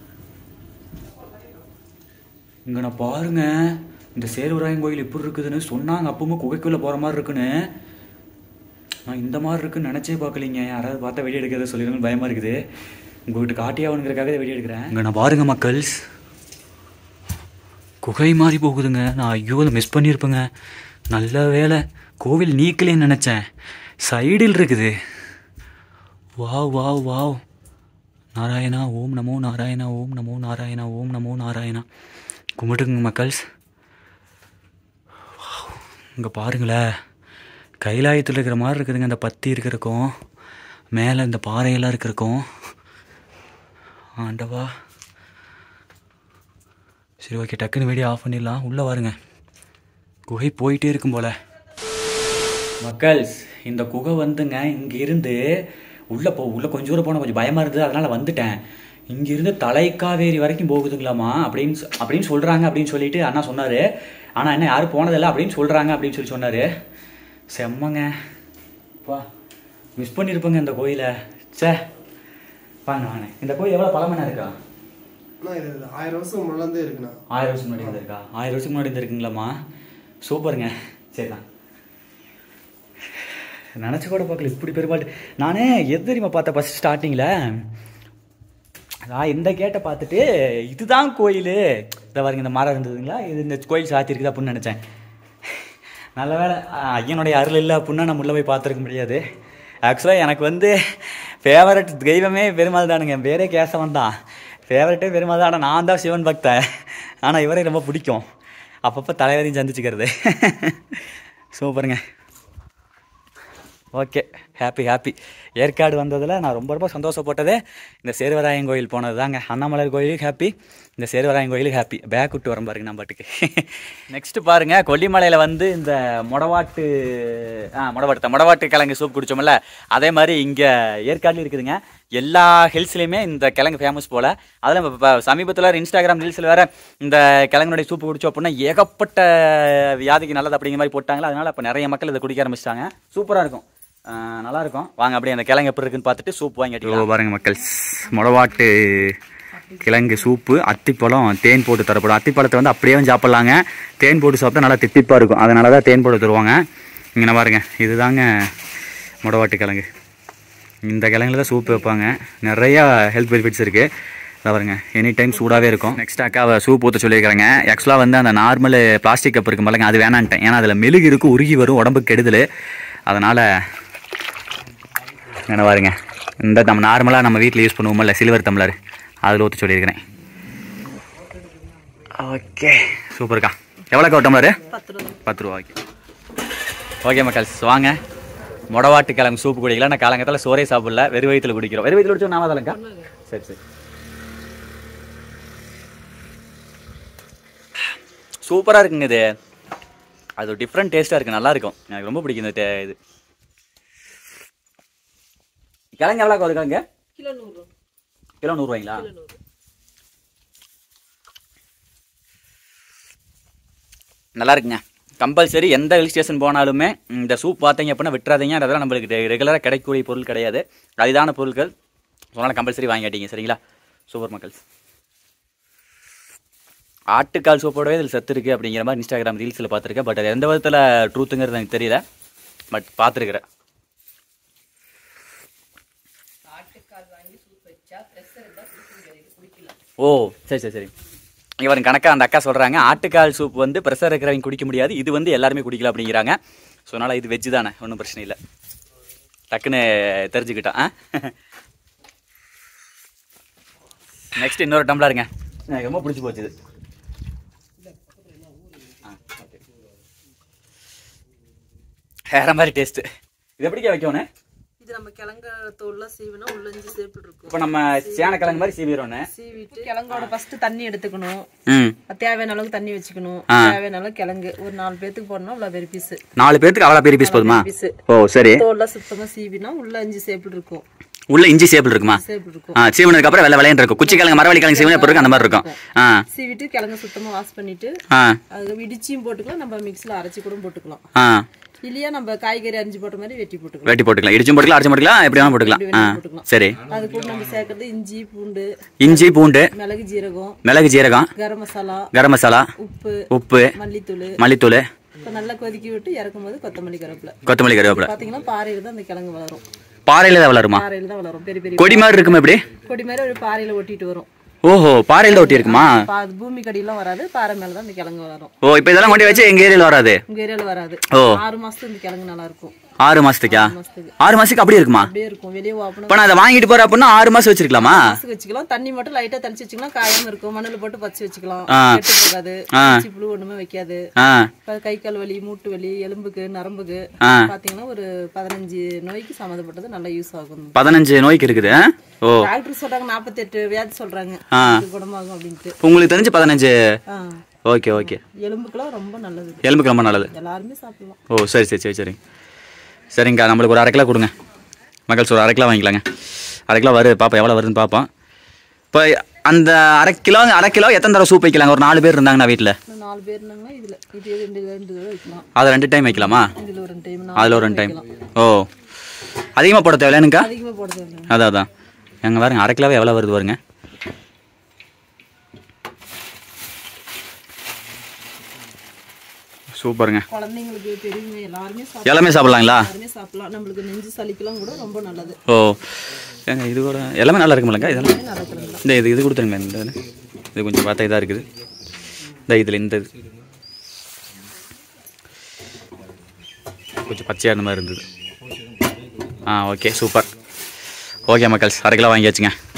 இங்க நான் பாருங்க இந்த சேர்வராயன் கோயில் எப்படி இருக்குதுன்னு சொன்னாங்க அப்பவும் குகைக்குள்ள போற மாதிரி இருக்குன்னு நான் இந்த மாதிரி இருக்குன்னு நினைச்சே பார்க்கலீங்க யாராவது பார்த்தா வெடி எடுக்கிறத சொல்லிடுங்க பயமா இருக்குது உங்ககிட்ட காட்டியாகணுங்கிறக்காக வெடி எடுக்கிறேன் இங்க நான் பாருங்க மக்கள்ஸ் குகை மாதிரி போகுதுங்க நான் ஐயோ அதை மிஸ் பண்ணியிருப்பேங்க நல்ல வேலை கோவில் நீக்கலேன்னு நினச்சேன் சைடில் இருக்குது வாவ் வாவ் வாவ் நாராயணா ஓம் நமோ நாராயணா ஓம் நமோ நாராயணா ஓம் நமோ நாராயணா கும்பிட்டுங்க மக்கள்ஸ் இங்கே பாருங்களேன் கைலாயத்தில் இருக்கிற மாதிரி இருக்குதுங்க இந்த பத்தி இருக்கிறக்கும் மேலே இந்த பாறையெல்லாம் இருக்கிறக்கும் ஆண்டவா சரி ஓகே டக்குன்னு வீடியோ ஆஃப் பண்ணிடலாம் உள்ளே வாருங்க குகை போயிட்டே இருக்கும் போல மக்கள்ஸ் இந்த குகை வந்துங்க இங்க இருந்து உள்ள போ உள்ள கொஞ்சம் தூரம் போன கொஞ்சம் பயமா இருந்தது அதனால வந்துட்டேன் இங்க இருந்து தலைக்காவேரி வரைக்கும் போகுதுங்களாமா அப்படின்னு சொ- அப்படின்னு சொல்றாங்க அப்படின்னு சொல்லிட்டு அண்ணா சொன்னாரு ஆனா என்ன யாரும் போனதில்லை அப்படின்னு சொல்றாங்க அப்படின்னு சொல்லி சொன்னாரு செம்மங்க வா மிஸ் பண்ணியிருப்பேங்க இந்த கோயிலை ச்சே வாங்க வாங்க இந்த கோயில் எவ்வளோ பழமனா இருக்கா அண்ணா, இது ஆயிரம் வருஷம் முன்னாடி இருக்குண்ணா ஆயிரம் வருஷம் முன்னாடி இருந்திருக்கா ஆயிரம் வருஷம் முன்னாடி இருந்திருக்குங்களாம்மா சூப்பருங்க சரிதான் நினச்சி கூட பார்க்கல இப்படி பெருமாள் நானே எது தெரியுமா பார்த்தேன் ஃபஸ்ட் ஸ்டார்டிங்கில் நான் இந்த கேட்டை பார்த்துட்டு இதுதான் கோயில் இந்த பாருங்க இந்த மரம் இருந்ததுங்களா இது இந்த கோயில் சாத்தியிருக்குது அப்படின்னு நினச்சேன் நல்ல வேலை அஹ், ஐயனுடைய அருள் இல்லை அப்படின்னா நம்ம உள்ளே போய் பார்த்துருக்க முடியாது ஆக்சுவலாக எனக்கு வந்து ஃபேவரட் தெய்வமே பெருமாள் தானுங்க பேரே கேசவன் தான் ஃபேவரட்டே பெருமாள் தான் ஆனால் நான் தான் சிவன் பக்தன் ஆனால் இவரே ரொம்ப பிடிக்கும் அப்பப்போ தலைவரையும் சந்திச்சுக்கிறது சூப்பருங்க ஓகே ஹாப்பி ஹாப்பி ஏற்காடு வந்ததில் நான் ரொம்ப ரொம்ப சந்தோஷப்பட்டதே இந்த சேர்வராயன் கோயில் போனது தாங்க அண்ணாமலை கோயிலுக்கு ஹாப்பி இந்த சேர்வராயன் கோயிலுக்கு ஹாப்பி பேக் விட்டு வரேன் பாருங்க நான் பாட்டுக்கு நெக்ஸ்ட் பாருங்க கொல்லிமலையில் வந்து இந்த மொடவாட்டு ஆ மொடவாட்டு தான் மொடவாட்டு கிழங்கு சூப் குடிச்சோம்ல அதே மாதிரி இங்கே ஏற்காடுலையும் இருக்குதுங்க எல்லா ஹில்ஸ்லையுமே இந்த கிழங்கு ஃபேமஸ் போல் அதில் இப்போ சமீபத்தில் இன்ஸ்டாகிராம் ரீல்ஸில் வேறு இந்த கிழங்குனுடைய சூப்பு குடிச்சோம் அப்படின்னா ஏகப்பட்ட வியாதிக்கு நல்லது அப்படிங்கிற மாதிரி போட்டாங்களா அதனால இப்போ நிறைய மக்கள் இதை குடிக்க ஆரம்பிச்சிட்டாங்க சூப்பராக இருக்கும் ஆஹ் நல்லா இருக்கும் வாங்க அப்படியே அந்த கிழங்கு எப்படி இருக்குன்னு பார்த்துட்டு சூப் வாங்கி அடிக்கலாம் பாருங்க மக்கள் மொளவாட்டு கிழங்கு சூப்பு அத்திப்பழம் தேன் போட்டு தரப்படும் அத்திப்பழத்தை வந்து அப்படியே சாப்பிட்லாங்க தேன் போட்டு சாப்பிட்டா நல்லா தித்திப்பாக இருக்கும் அதனால தான் தேன் போட்டு தருவாங்க இங்கே பாருங்க இதுதாங்க மொடவாட்டு கிழங்கு இந்த கிழங்குல தான் சூப் வைப்பாங்க நிறையா ஹெல்த் பெனிஃபிட்ஸ் இருக்குது இதை பாருங்க எனி டைம் சூடாகவே இருக்கும் நெக்ஸ்ட் அக்காவை சூப் ஊற்ற சொல்லியிருக்காங்க ஆக்சுவலாக வந்து அந்த நார்மல் பிளாஸ்டிக் கப் இருக்கும் பாருங்க அது வேணான்ட்டேன் ஏன்னா அதில் மெழுகு இருக்கும் உருகி வரும் உடம்புக்கு கெடுதல் அதனால் என்ன பாருங்க இந்த நம்ம நார்மலாக நம்ம வீட்டில் யூஸ் பண்ணுவோம்ல சில்வர் டம்ளர் அதில் ஊற்ற சொல்லியிருக்கிறேன் ஓகே சூப்பர்க்கா எவ்வளோக்கா ஒரு டம்ளரு பத்து ரூபா ஓகே ஓகே மக்கள்ஸ் வாங்க மொடவாட்டு கிழங்கு சூப்பு குடிக்கலாம் நான் காலங்கத்தில் சோறே சாப்பிடல வெறும் வயிற்றுல குடிக்கிறோம் வெறும் வயிற்றுல குடிச்சோம் நாம தானேக்கா சரி சரி சூப்பராக இருக்குங்க இது அது ஒரு டிஃப்ரெண்ட் டேஸ்ட்டாக இருக்குது நல்லா இருக்கும் எனக்கு ரொம்ப பிடிக்கும் இந்த டே- இது கிழங்கு எவ்வளோ ஒரு கிழங்கு கிலோ நூறு கிலோ நூறுரூவாய்ங்களா நல்லா இருக்குங்க கம்பல்சரி எந்த ஹில் ஸ்டேஷன் போனாலுமே இந்த சூப் பார்த்தீங்க அப்படின்னா விட்டுறாதீங்க அதெல்லாம் நம்மளுக்கு ரெகுலராக கிடைக்கக்கூடிய பொருள் கிடையாது அரிதான பொருட்கள் அதனால் கம்பல்சரி வாங்கிட்டீங்க சரிங்களா சூப்பர் மக்கள் ஆட்டுக்கால் சூப்போடவே இதில் சத்து இருக்குது அப்படிங்கிற மாதிரி இன்ஸ்டாகிராம் ரீல்ஸில் பார்த்துருக்கேன் பட் அது எந்த விதத்தில் ட்ரூத்துங்கிறது எனக்கு தெரியல பட் பார்த்துருக்குறேன் ஓ சரி சரி சரி இவன் கணக்கா அந்த அக்கா சொல்கிறாங்க ஆட்டுக்கால் சூப் வந்து ப்ரெஷர் இருக்கிறவங்க குடிக்க முடியாது இது வந்து எல்லாருமே குடிக்கலாம் அப்படிங்கிறாங்க ஸோ அதனால் இது வெஜ்ஜு தானே ஒன்றும் பிரச்சனை இல்லை டக்குன்னு தெரிஞ்சுக்கிட்டான் ஆ நெக்ஸ்ட் இன்னொரு டம்ளருங்க எனக்கு ரொம்ப பிடிச்சி போச்சு இது ஆ, okay. வேற மாதிரி டேஸ்ட்டு இது எப்படிக்கா வைக்கணும் இது நம்ம கிழங்க தோல்லாம் சீவினா உள்ளஞ்சு சேப்பிட்டு இருக்கும் இப்போ நம்ம சேனக்கிழங்கு மாதிரி சீவிரோன்னு சீவிட்டு கிழங்கோட ஃபர்ஸ்ட் தண்ணி எடுத்துக்கணும் ம் தேவையான அளவுக்கு தண்ணி வச்சுக்கணும் தேவையான அளவுக்கு கிழங்கு ஒரு நாலு பேத்துக்கு போடணும் அவ்வளோ பெரிய பீஸ் நாலு பேர்த்துக்கு அவ்வளோ பெரிய பீஸ் போதுமா பீஸ் ஓ சரி தோல்லாம் சுத்தமா சீவினா உள்ள அஞ்சு சேப்பிட்டு இருக்கும் உள்ள இஞ்சி சேப்பிள் இருக்குமா சேப்பிட்டு இருக்கும் ஆ சீவனதுக்கு அப்புறம் வெள்ளை வெள்ளையன் இருக்கும் குச்சி கிழங்கு மரவள்ளி கிழங்கு சீவன பிறகு அந்த மாதிரி இருக்கும் ஆ சீவிட்டு கிழங்கு சுத்தமா வாஷ் பண்ணிட்டு ஆ அது இடிச்சியும் போட்டுக்கலாம் நம்ம மிக்ஸில் அரைச்சி கூட போட்டுக்கலாம் ஆ இல்லையா நம்ம காய்கறி அரிஞ்சு போட்ட மாதிரி வெட்டி போட்டுக்கலாம் வெட்டி போட்டுக்கலாம் இடிச்சும் போட்டுக்கலாம் அரைச்சும் போட்டுக்கலாம் எப்படி வேணாலும் போட்டுக்கலாம் எப்படி ஆ வேணாலும் போட்டுக்கலாம். சரி அது கூட நம்ம சேர்க்கறது இஞ்சி பூண்டு இஞ்சி பூண்டு மிளகு ஜீரகம் மிளகு ஜீரகம் கரம் மசாலா கரம் மசாலா உப்பு உப்பு மல்லித்தூள் மல்லித்தூள் இப்போ நல்லா கொதிக்கி விட்டு இறக்கும் போது கொத்தமல்லி கருவேப்பிலை கொத்தமல்லி கருவேப்பிலை பாத்தீங்கன்னா பாறையில தான் அந்த கிழங்கு வளரும் பாறையில தான் வளருமா பாறையில தான் வளரும் பெரிய பெரிய கொடி மாதிரி இருக்குமா எப்படி கொடி மாதிரி ஒரு பாறையில ஒட்டிட்டு வரும் ஓஹோ பாறையில தான் ஒட்டி இருக்குமா பா- அது பூமி கடியெல்லாம் வராது பாறை மேல தான் இந்த கிழங்கு வளரும் ஓ இப்போ இதெல்லாம் கொண்டு வச்சு எங்க ஏரியால வராது உங்க ஏரியால வராது ஓ. ஆறு மாசத்துக்கு இந்த கிழங்கு நல்லா இருக்கும் ஆறு மாசத்துக்கா மாசத்துக்கு ஆறு மாசத்துக்கு அப்படியே இருக்குமா அப்படியே இருக்கும் வெளியே ஓப்பனா இப்போ நான் அதை வாங்கிட்டு போறேன் அப்படின்னா ஆறு மாசம் வச்சிருக்கலாமா மாசுக்கு வச்சுக்கலாம் தண்ணி மட்டும் லைட்டா தெளிச்சு வச்சுக்கலாம் காயாம இருக்கும் மண்ணுல போட்டு பச்சு வச்சுக்கலாம் ஆ. கெட்டு போகாது ஆ. பூச்சி புழு ஒண்ணுமே வைக்காது ஆ இப்ப கை கால் வலி மூட்டு வலி எலும்புக்கு நரம்புக்கு ஆ. பாத்தீங்கன்னா ஒரு பதினஞ்சு நோய்க்கு சம்மந்தப்பட்டது நல்லா யூஸ் ஆகும் பதினஞ்சு நோய்க்கு இருக்குது ஆ? ஓ டாக்டர் சொல்றாங்க நாற்பத்தெட்டு வியாதி சொல்றாங்க ஆ. இது குணமாகும் அப்படின்ட்டு உங்களுக்கு தெரிஞ்சு பதினஞ்சு ஆ. ஓகே ஓகே எலும்புக்கெல்லாம் ரொம்ப நல்லது இது. எலும்புக்கு ரொம்ப நல்லது எல்லாருமே சாப்பிடலாம் ஓ சரி சரி சரி சரி சரிங்கக்கா நம்மளுக்கு ஒரு அரை கிலோ கொடுங்க மக்கள் ஒரு அரை கிலோ வாங்கிக்கலாங்க அரை கிலோ வருது பார்ப்போம் எவ்வளோ வருதுன்னு பார்ப்போம் இப்போ அந்த அரை கிலோ அரை கிலோ எத்தனை தடவை சூப் வைக்கலாங்க ஒரு நாலு பேர் இருந்தாங்கண்ணா வீட்டில் இன்னும் நாலு பேர் இருந்தாங்கன்னா இதுல இது ரெண்டு ரெண்டு தடவை வைக்கலாம் அதை ரெண்டு டைம் வைக்கலாமா இதுல ஒரு ரெண்டு டைம் அதில் ஒரு ரெண்டு டைம் ஓ அதிகமாக போட தேவையில்லைனுக்கா அதிகமா போட தேவையில்லை அதான் அதான் எங்க பாருங்க அரை கிலோவே எவ்வளோ வருது பாருங்க சூப்பருங்க குழந்தைங்களுக்கு பெரியவங்க எல்லாருமே சாப்பிடலாம் எல்லாமே சாப்பிட்லாங்களா எல்லாருமே சாப்பிடலாம் நம்மளுக்கு நெஞ்சு சளிக்கெல்லாம் கூட ரொம்ப நல்லது ஓ ஏங்க இது கூட எல்லாமே நல்லா இருக்குமில்லங்க இதெல்லாம் நடக்கிறதுல இந்த இது இது கொடுத்துருங்க இந்த இது. இது கொஞ்சம் பார்த்தா இதாக இருக்குது இந்த இதில் இந்த இது கொஞ்சம் பச்சையாக இருந்த மாதிரி இருந்தது ஆ ஓகே சூப்பர் ஓகே மக்கள்ஸ் அரை கிலோ வாங்கியாச்சுங்க